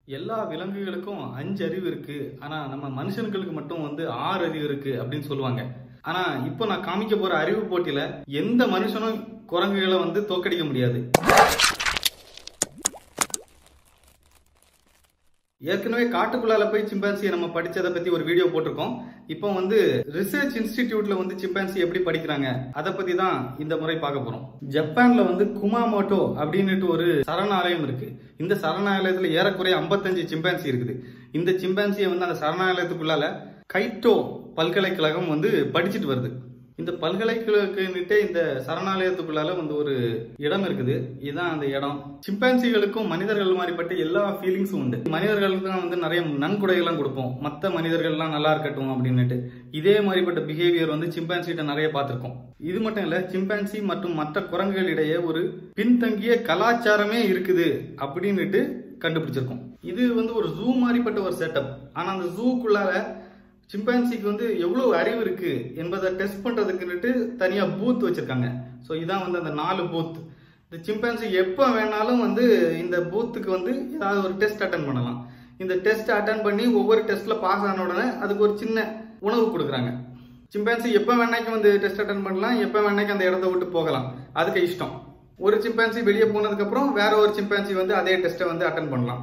எல்லா விலங்குகளுக்கும் அஞ்சு அறிவு இருக்கு ஆனா நம்ம மனுஷனுங்களுக்கு மட்டும் வந்து ஆறு அறிவு இருக்கு அப்படின்னு சொல்லுவாங்க ஆனா இப்போ நான் காமிக்க போற அறிவு போட்டியில எந்த மனுஷனும் குரங்குகளை வந்து தோக்கடிக்க முடியாது ஏற்கனவே காட்டுக்குள்ளால போய் சிம்பான்சியை நம்ம படிச்சதை பத்தி ஒரு வீடியோ போட்டிருக்கோம் இப்போ வந்து ரிசர்ச் இன்ஸ்டிடியூட்ல வந்து சிம்பான்சி எப்படி படிக்கிறாங்க அதை பத்தி தான் இந்த முறை பார்க்க போறோம் ஜப்பான்ல வந்து குமாமோட்டோ அப்படின்னுட்டு ஒரு சரணாலயம் இருக்கு இந்த சரணாலயத்துல ஏறக்குறைய 55 சிம்பான்சி இருக்குது இந்த சிம்பான்சியை வந்து அந்த சரணாலயத்துக்குள்ளால கைட்டோ பல்கலைக்கழகம் வந்து படிச்சுட்டு வருது இந்த பல்கலைக்கழகன்னுட்டே இந்த சரணாலயத்துக்குள்ளால வந்து ஒரு இடம் இருக்குது இதுதான் அந்த இடம் சிம்பான்சிகளுக்கும் மனிதர்கள் மாதிரிப்பட்ட எல்லா ஃபீலிங்ஸும் உண்டு மனிதர்களுக்கு தான் வந்து நிறைய நன்கொடைகள்லாம் கொடுப்போம் மற்ற மனிதர்கள்லாம் நல்லா இருக்கட்டும் அப்படின்னுட்டு இதே மாதிரிப்பட்ட பிஹேவியர் வந்து சிம்பான்சிகிட்ட நிறைய பார்த்திருக்கோம் இது மட்டும் இல்ல சிம்பான்சி மற்றும் மற்ற குரங்குகளிடையே ஒரு பின்தங்கிய கலாச்சாரமே இருக்குது அப்படின்னுட்டு கண்டுபிடிச்சிருக்கோம் இது வந்து ஒரு ஜூ மாதிரிப்பட்ட ஒரு செட்டப் ஆனா அந்த ஜூக்குள்ளால சிம்பான்சிக்கு வந்து எவ்வளவு அறிவு இருக்கு என்பதை டெஸ்ட் பண்றதுக்குன்னுட்டு தனியா பூத் வச்சிருக்காங்க ஸோ இதான் வந்து அந்த நாலு பூத் இந்த சிம்பான்சி எப்போ வேணாலும் வந்து இந்த பூத்துக்கு வந்து ஏதாவது ஒரு டெஸ்ட் அட்டன் பண்ணலாம் இந்த டெஸ்ட் அட்டன் பண்ணி ஒவ்வொரு டெஸ்ட்ல பாஸ் ஆன உடனே அதுக்கு ஒரு சின்ன உணவு கொடுக்குறாங்க சிம்பான்சி எப்போ வேணாக்கும் வந்து டெஸ்ட் அட்டன் பண்ணலாம் எப்போ வேணாக்கும் அந்த இடத்த விட்டு போகலாம் அதுக்கு இஷ்டம் ஒரு சிம்பான்சி வெளியே போனதுக்கு அப்புறம் வேற ஒரு சிம்பான்சி வந்து அதே டெஸ்ட்டை வந்து அட்டன் பண்ணலாம்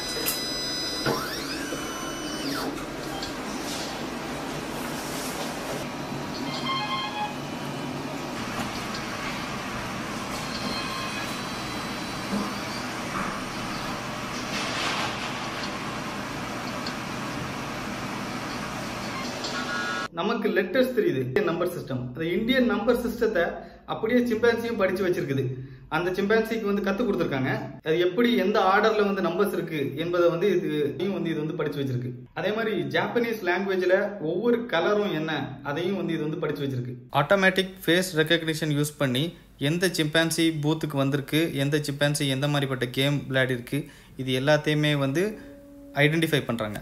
நமக்கு லெட்டர்ஸ் தெரியுது நம்பர் சிஸ்டம் அந்த இந்தியன் நம்பர் சிஸ்டத்தை அப்படியே சிம்பான்சியும் படிச்சு வச்சிருக்குது அந்த சிம்பான்சிக்கு வந்து கத்து கொடுத்துருக்காங்க அது எப்படி எந்த ஆர்டர்ல வந்து நம்பர்ஸ் இருக்கு என்பதை வந்து இது இதையும் வந்து இது வந்து படிச்சு வச்சிருக்கு அதே மாதிரி ஜாப்பனீஸ் லாங்குவேஜ்ல ஒவ்வொரு கலரும் என்ன அதையும் வந்து இது வந்து படிச்சு வச்சிருக்கு ஆட்டோமேட்டிக் ஃபேஸ் ரெக்கக்னிஷன் யூஸ் பண்ணி எந்த சிம்பான்சி பூத்துக்கு வந்திருக்கு எந்த சிம்பான்சி எந்த மாதிரிப்பட்ட கேம் விளையாடிருக்கு இது எல்லாத்தையுமே வந்து ஐடென்டிஃபை பண்ணுறாங்க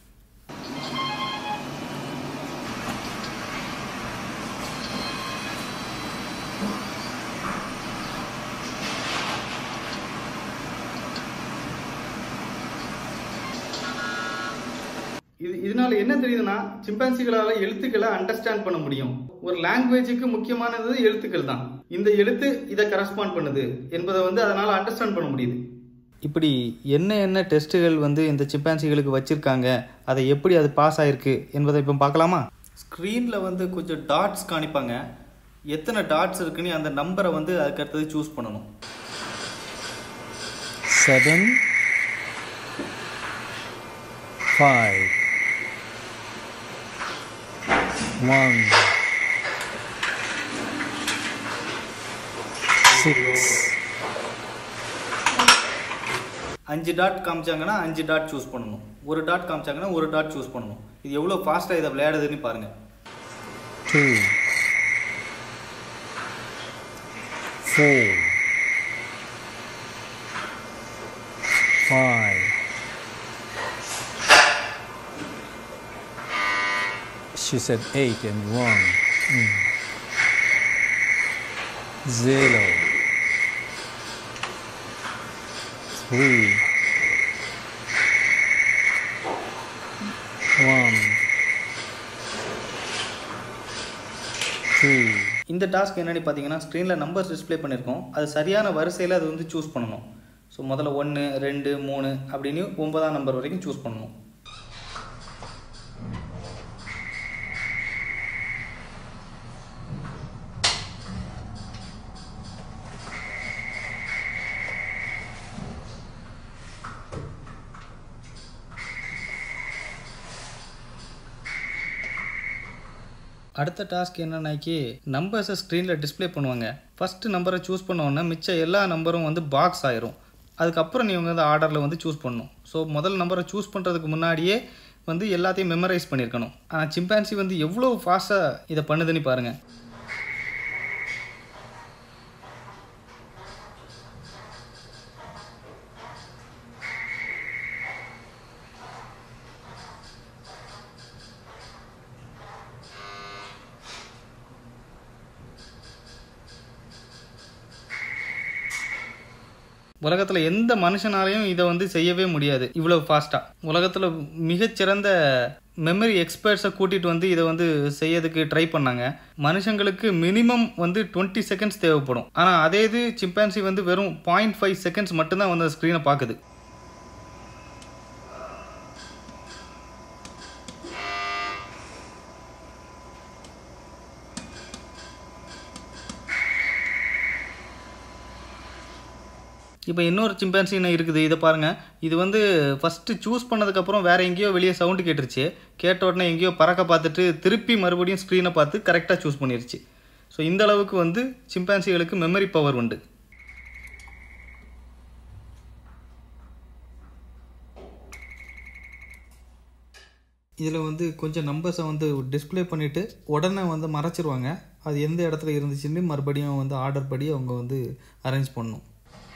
இது இதனால என்ன தெரியுதுன்னா சிம்பான்சிகளால எழுத்துக்களை அண்டர்ஸ்டாண்ட் பண்ண முடியும் ஒரு லாங்குவேஜுக்கு முக்கியமானது எழுத்துக்கள் தான் இந்த எழுத்து இதை கரஸ்பாண்ட் பண்ணுது என்பதை வந்து அதனால அண்டர்ஸ்டாண்ட் பண்ண முடியுது இப்படி என்ன என்ன டெஸ்ட்டுகள் வந்து இந்த சிம்பான்சிகளுக்கு வச்சுருக்காங்க அதை எப்படி அது பாஸ் ஆயிருக்கு என்பதை இப்போ பார்க்கலாமா ஸ்க்ரீனில் வந்து கொஞ்சம் டாட்ஸ் காணிப்பாங்க எத்தனை டாட்ஸ் இருக்குன்னு அந்த நம்பரை வந்து அதுக்கு அடுத்தது சூஸ் பண்ணணும் seven, five, one, six, அஞ்சு டாட் காமிச்சாங்கன்னா அஞ்சு டாட் சூஸ் பண்ணணும் ஒரு டாட் காமிச்சாங்கன்னா ஒரு டாட் சூஸ் பண்ணணும் இது எவ்வளோ ஃபாஸ்ட்டாக இதை விளையாடுதுன்னு பாருங்கள் two, four, five, she said eight and one. Mm. Zero, three, one, two. இந்த டாஸ்க் என்னன்னு பார்த்தீங்கன்னா ஸ்க்ரீனில் நம்பர்ஸ் டிஸ்ப்ளே பண்ணியிருக்கோம் அது சரியான வரிசையில் அது வந்து சூஸ் பண்ணணும் ஸோ முதல்ல ஒன்று ரெண்டு மூணு அப்படின்னு ஒன்பதாம் நம்பர் வரைக்கும் சூஸ் பண்ணணும் அடுத்த டாஸ்க் என்னன்னாக்கி நம்பர்ஸை ஸ்க்ரீனில் டிஸ்ப்ளே பண்ணுவாங்க ஃபஸ்ட்டு நம்பரை சூஸ் பண்ண உடனே மிச்ச எல்லா நம்பரும் வந்து பாக்ஸ் ஆயிரும் அதுக்கப்புறம் நீங்கள் வந்து ஆர்டரில் வந்து சூஸ் பண்ணணும் ஸோ முதல் நம்பரை சூஸ் பண்ணுறதுக்கு முன்னாடியே வந்து எல்லாத்தையும் மெமரைஸ் பண்ணியிருக்கணும் ஆனால் சிம்பான்சி வந்து எவ்வளோ ஃபாஸ்ட்டாக இதை பண்ணுதுன்னு பாருங்கள் உலகத்துல எந்த மனுஷனாலையும் இதை வந்து செய்யவே முடியாது இவ்வளவு ஃபாஸ்டா உலகத்துல மிகச்சிறந்த மெமரி எக்ஸ்பர்ட்ஸை கூட்டிட்டு வந்து இதை வந்து செய்யறதுக்கு ட்ரை பண்ணாங்க மனுஷங்களுக்கு மினிமம் வந்து டுவெண்ட்டி செகண்ட்ஸ் தேவைப்படும் ஆனால் அதே இது சிம்பான்சி வந்து வெறும் பாயிண்ட் ஃபைவ் செகண்ட்ஸ் மட்டும்தான் வந்து அந்த ஸ்க்ரீனை பார்க்குது இப்போ இன்னொரு சிம்பான்சி இன்னும் இருக்குது இதை பாருங்கள் இது வந்து ஃபஸ்ட்டு சூஸ் பண்ணதுக்கப்புறம் வேறு எங்கேயோ வெளியே சவுண்டு கேட்டுருச்சு கேட்ட உடனே எங்கேயோ பறக்க பார்த்துட்டு திருப்பி மறுபடியும் ஸ்க்ரீனை பார்த்து கரெக்டாக சூஸ் பண்ணிருச்சு ஸோ இந்த அளவுக்கு வந்து சிம்பான்சிகளுக்கு மெமரி பவர் உண்டு இதில் வந்து கொஞ்சம் நம்பர்ஸை வந்து டிஸ்ப்ளே பண்ணிவிட்டு உடனே வந்து மறைச்சிருவாங்க அது எந்த இடத்துல இருந்துச்சுன்னு மறுபடியும் வந்து ஆர்டர் படி அவங்க வந்து அரேஞ்ச் பண்ணணும்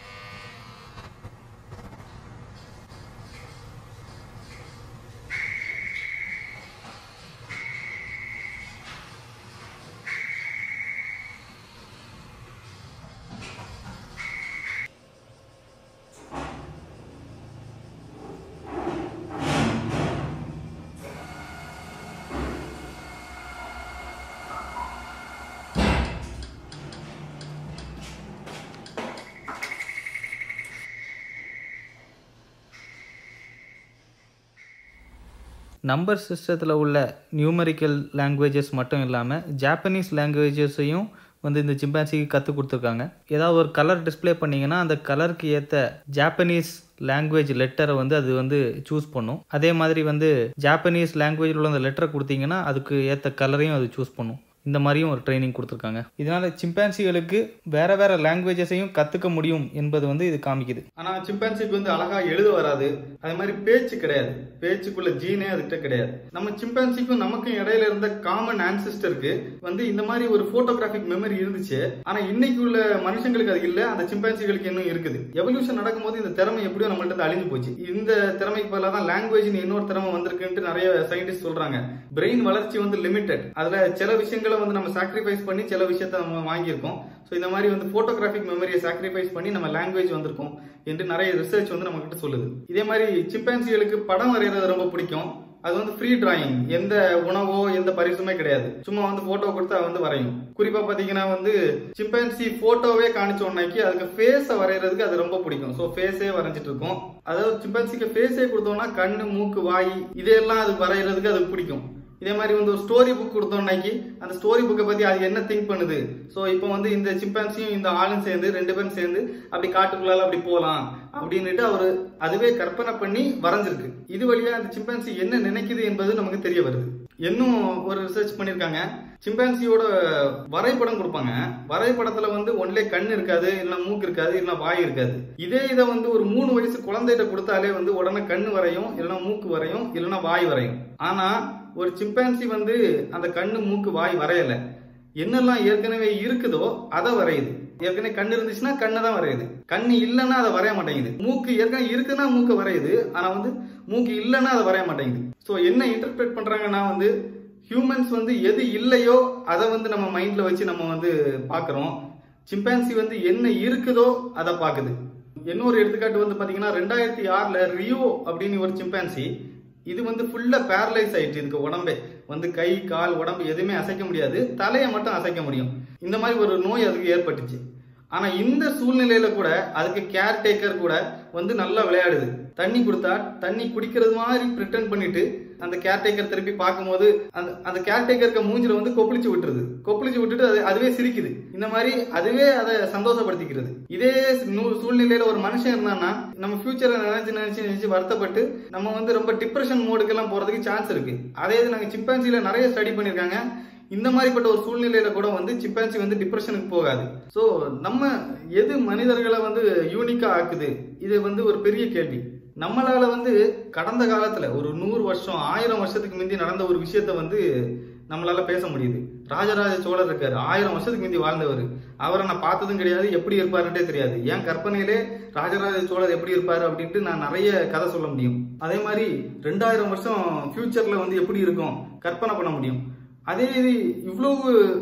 நம்பர் சிஸ்டத்தில் உள்ள நியூமரிக்கல் லாங்குவேஜஸ் மட்டும் இல்லாமல் ஜாப்பனீஸ் லாங்குவேஜஸையும் வந்து இந்த சிம்பான்சிக்கு கற்றுக் கொடுத்துருக்காங்க ஏதாவது ஒரு கலர் டிஸ்ப்ளே பண்ணிங்கன்னா அந்த கலருக்கு ஏற்ற ஜாப்பனீஸ் லாங்குவேஜ் லெட்டரை வந்து அது வந்து சூஸ் பண்ணும் அதே மாதிரி வந்து ஜாப்பனீஸ் லாங்குவேஜில் உள்ள அந்த லெட்டரை கொடுத்தீங்கன்னா அதுக்கு ஏற்ற கலரையும் அது சூஸ் பண்ணும் இந்த மாதிரியும் ஒரு ட்ரைனிங் கொடுத்துருக்காங்க இதனால சிம்பான்சிகளுக்கு வேற வேற லாங்குவேஜஸையும் கற்றுக்க முடியும் என்பது வந்து இது காமிக்குது ஆனால் சிம்பான்சிக்கு வந்து அழகா எழுத வராது அதே மாதிரி பேச்சு கிடையாது பேச்சுக்குள்ள ஜீனே அதுகிட்ட கிடையாது நம்ம சிம்பான்சிக்கும் நமக்கும் இடையில இருந்த காமன் ஆன்சிஸ்டருக்கு வந்து இந்த மாதிரி ஒரு போட்டோகிராஃபிக் மெமரி இருந்துச்சு ஆனா இன்னைக்கு உள்ள மனுஷங்களுக்கு அது இல்ல அந்த சிம்பான்சிகளுக்கு இன்னும் இருக்குது எவல்யூஷன் நடக்கும்போது இந்த திறமை எப்படியோ நம்மள்ட்ட இருந்து அழிஞ்சு போச்சு இந்த திறமைக்கு பதிலாக தான் லாங்குவேஜ் இன்னொரு திறமை வந்திருக்குன்ட்டு நிறைய சயின்டிஸ்ட் சொல்றாங்க பிரெயின் வளர்ச்சி வந்து லிமிடெட் அதுல சில விஷயங்களை வந்து நம்ம சாக்ரிஃபைஸ் பண்ணி சில விஷயத்த நம்ம வாங்கியிருக்கோம் ஸோ இந்த மாதிரி வந்து போட்டோகிராஃபிக் மெமரியை சாக்ரிஃபைஸ் பண்ணி நம்ம லாங்குவேஜ் வந்திருக்கோம் என்று நிறைய ரிசர்ச் வந்து நம்ம கிட்ட சொல்லுது இதே மாதிரி சிம்பான்சிகளுக்கு படம் வரைகிறது ரொம்ப பிடிக்கும் அது வந்து ஃப்ரீ டிராயிங் எந்த உணவோ எந்த பரிசுமே கிடையாது சும்மா வந்து போட்டோ கொடுத்து அது வந்து வரையும் குறிப்பா பாத்தீங்கன்னா வந்து சிம்பான்சி போட்டோவே காணிச்ச உடனேக்கு அதுக்கு ஃபேஸை வரைகிறதுக்கு அது ரொம்ப பிடிக்கும் ஸோ ஃபேஸே வரைஞ்சிட்டு இருக்கும் அதாவது சிம்பான்சிக்கு ஃபேஸே கொடுத்தோம்னா கண்ணு மூக்கு வாய் இதெல்லாம் அது வரைகிறதுக்கு அது பிடிக்கும் இதே மாதிரி வந்து ஒரு ஸ்டோரி புக் கொடுத்தோம்னாக்கி அந்த ஸ்டோரி புக்கை பத்தி அது என்ன திங்க் பண்ணுது ஸோ இப்போ வந்து இந்த சிம்பான்சியும் இந்த ஆளும் சேர்ந்து ரெண்டு பேரும் சேர்ந்து அப்படி காட்டுக்குள்ளால அப்படி போகலாம் அப்படின்னுட்டு அவரு அதுவே கற்பனை பண்ணி வரைஞ்சிருக்கு இது வழியா அந்த சிம்பான்சி என்ன நினைக்குது என்பது நமக்கு தெரிய வருது இன்னும் ஒரு ரிசர்ச் பண்ணிருக்காங்க சிம்பான்சியோட வரைபடம் கொடுப்பாங்க வரைபடத்துல வந்து ஒன்லே கண் இருக்காது இல்லைன்னா மூக்கு இருக்காது இல்லைன்னா வாய் இருக்காது இதே இதை வந்து ஒரு மூணு வயசு குழந்தைகிட்ட கொடுத்தாலே வந்து உடனே கண்ணு வரையும் இல்லைன்னா மூக்கு வரையும் இல்லைன்னா வாய் வரையும் ஆனா ஒரு சிம்பான்சி வந்து அந்த கண்ணு மூக்கு வாய் வரையல என்னெல்லாம் ஏற்கனவே இருக்குதோ அதை வரையுது ஏற்கனவே கண்ணு இருந்துச்சுன்னா கண்ணை தான் வரையுது கண்ணு இல்லைன்னா அதை வரைய மாட்டேங்குது மூக்கு ஏற்கனவே இருக்குன்னா மூக்கு வரையுது ஆனா வந்து மூக்கு இல்லைன்னா அதை வரைய மாட்டேங்குது ஸோ என்ன இன்டர்பிரேட் பண்றாங்கன்னா வந்து ஹியூமன்ஸ் வந்து எது இல்லையோ அதை வந்து நம்ம மைண்ட்ல வச்சு நம்ம வந்து பார்க்குறோம் சிம்பான்சி வந்து என்ன இருக்குதோ அதை பார்க்குது இன்னொரு எடுத்துக்காட்டு வந்து பாத்தீங்கன்னா ரெண்டாயிரத்தி ஆறுல ரியோ அப்படின்னு ஒரு சிம்பான்சி இது வந்து ஃபுல்லா பேரலைஸ் ஆயிடுச்சு இதுக்கு உடம்பே வந்து கை கால் உடம்பு எதுவுமே அசைக்க முடியாது தலையை மட்டும் அசைக்க முடியும் இந்த மாதிரி ஒரு நோய் அதுக்கு ஏற்பட்டுச்சு ஆனா இந்த சூழ்நிலையில கூட அதுக்கு கேர் டேக்கர் கூட வந்து நல்லா விளையாடுது தண்ணி கொடுத்தா தண்ணி குடிக்கிறது மாதிரி பிரிட்டன் பண்ணிட்டு அந்த கேர்டேக்கர் திருப்பி பார்க்கும்போது அந்த அந்த கேர்டேக்கருக்கு மூஞ்சில வந்து கொப்பளிச்சு விட்டுருது கொப்பளிச்சு விட்டுட்டு அது அதுவே சிரிக்குது இந்த மாதிரி அதுவே அதை சந்தோஷப்படுத்திக்கிறது இதே நூ- சூழ்நிலையில ஒரு மனுஷன் இருந்தான்னா நம்ம ஃபியூச்சரை நினைச்சு நினைச்சு நினைச்சு வருத்தப்பட்டு நம்ம வந்து ரொம்ப டிப்ரெஷன் மோடுக்கெல்லாம் போறதுக்கு சான்ஸ் இருக்கு அதே இது நாங்க சிம்பான்சில நிறைய ஸ்டடி பண்ணிருக்காங்க இந்த மாதிரிப்பட்ட ஒரு சூழ்நிலையில கூட வந்து சிம்பான்சி வந்து டிப்ரெஷனுக்கு போகாது ஸோ நம்ம எது மனிதர்களை வந்து யூனிக்கா ஆக்குது இது வந்து ஒரு பெரிய கேள்வி நம்மளால வந்து கடந்த காலத்துல ஒரு நூறு வருஷம் ஆயிரம் வருஷத்துக்கு முந்தி நடந்த ஒரு விஷயத்த வந்து நம்மளால பேச முடியுது ராஜராஜ சோழர் இருக்காரு ஆயிரம் வருஷத்துக்கு முந்தி வாழ்ந்தவர் அவரை நான் பார்த்ததும் கிடையாது எப்படி இருப்பாருன்றே தெரியாது என் கற்பனையிலே ராஜராஜ சோழர் எப்படி இருப்பாரு அப்படின்ட்டு நான் நிறைய கதை சொல்ல முடியும் அதே மாதிரி ரெண்டாயிரம் வருஷம் ஃபியூச்சர்ல வந்து எப்படி இருக்கும் கற்பனை பண்ண முடியும் அதே இது இவ்வளவு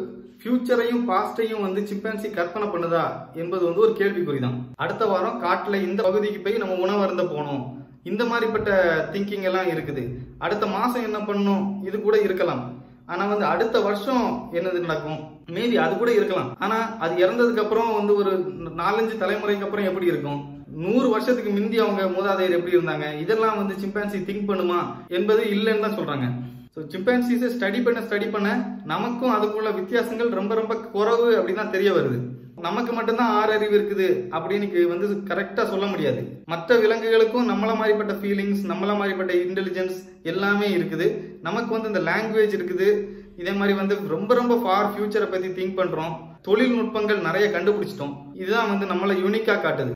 ஃபியூச்சரையும் பாஸ்டையும் வந்து சிம்பான்சி கற்பனை பண்ணுதா என்பது வந்து ஒரு கேள்விக்குறிதான் அடுத்த வாரம் காட்டுல இந்த பகுதிக்கு போய் நம்ம உணவு அருந்த போகணும் இந்த மாதிரிப்பட்ட திங்கிங் எல்லாம் இருக்குது அடுத்த மாசம் என்ன பண்ணணும் இது கூட இருக்கலாம் ஆனா வந்து அடுத்த வருஷம் என்னது நடக்கும் மேபி அது கூட இருக்கலாம் ஆனா அது இறந்ததுக்கு அப்புறம் வந்து ஒரு நாலஞ்சு தலைமுறைக்கு அப்புறம் எப்படி இருக்கும் நூறு வருஷத்துக்கு முந்தி அவங்க மூதாதையர் எப்படி இருந்தாங்க இதெல்லாம் வந்து சிம்பான்சி திங்க் பண்ணுமா என்பது இல்லைன்னு தான் சொல்றாங்க ஸோ சிம்பான்சிஸை ஸ்டடி பண்ண ஸ்டடி பண்ண நமக்கும் அதுக்குள்ள வித்தியாசங்கள் ரொம்ப ரொம்ப குறைவு அப்படின்னு தான் தெரிய வருது நமக்கு மட்டும்தான் ஆறு அறிவு இருக்குது அப்படின்னு வந்து கரெக்டா சொல்ல முடியாது மற்ற விலங்குகளுக்கும் நம்மள மாதிரிப்பட்ட ஃபீலிங்ஸ் நம்மள மாதிரிப்பட்ட இன்டெலிஜென்ஸ் எல்லாமே இருக்குது நமக்கு வந்து இந்த லாங்குவேஜ் இருக்குது இதே மாதிரி வந்து ரொம்ப ரொம்ப ஃபார் ஃபியூச்சரை பத்தி திங்க் பண்றோம் தொழில்நுட்பங்கள் நிறைய கண்டுபிடிச்சிட்டோம் இதுதான் வந்து நம்மளை யூனிக்கா காட்டுது